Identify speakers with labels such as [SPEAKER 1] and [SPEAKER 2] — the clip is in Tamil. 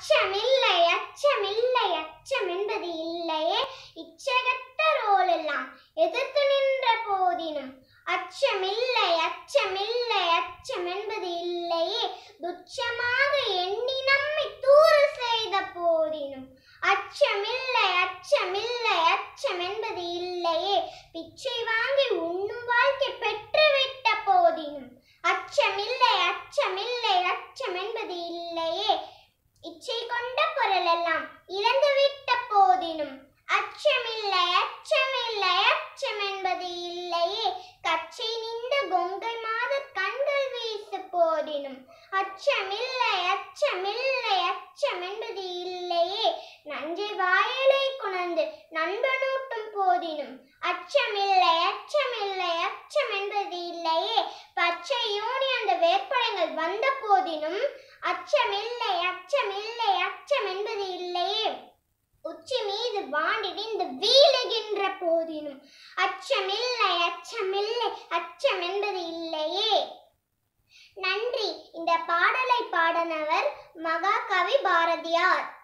[SPEAKER 1] அச்சமில்லை அச்சமில்லை அச்சம் என்பது இல்லையே இச்சகத்தரோல் எல்லாம் எதிர்த்து நின்ற போதினும் அச்சமில்லை அச்சமில்லை அச்சம் என்பது இல்லையே துச்சமாக எண்ணி நம்மை தூறு செய்த போதினும் அச்சமில்லை அச்சமில்லை அச்சம் என்பது இல்லையே பிச்சை வாங்கி உண்ணும் வாழ்க்கை பெற்றுவிட்ட போதினும் அச்சமில்லை அச்சமில்லை அச்சம் என்பது இல்லையே இச்சை கொண்ட பொருள் எல்லாம் இழந்துவிட்ட போதினும் அச்சமில்லை அச்சமில்லை அச்சம் என்பது இல்லையே கச்சை நின்ற கொங்கை மாதர் கண்கள் வீசு போதினும் அச்சமில்லை அச்சமில்லை அச்சம் என்பது இல்லையே நஞ்சை வாயிலை குணர்ந்து நண்பனூட்டும் போதினும் அச்சமில்லை அச்சமில்லை அச்சம் என்பது இல்லையே பச்சை யூனி அந்த வேட்படங்கள் வந்த போதினும் அச்சமில்லை அச்சமில்லை அச்சம் என்பது இல்லையே உச்சி மீது வாண்டிடிந்து வீழுகின்ற போதினும் அச்சமில்லை அச்சமில்லை அச்சம் என்பது இல்லையே நன்றி இந்த பாடலை பாடினவர் மகாகவி பாரதியார்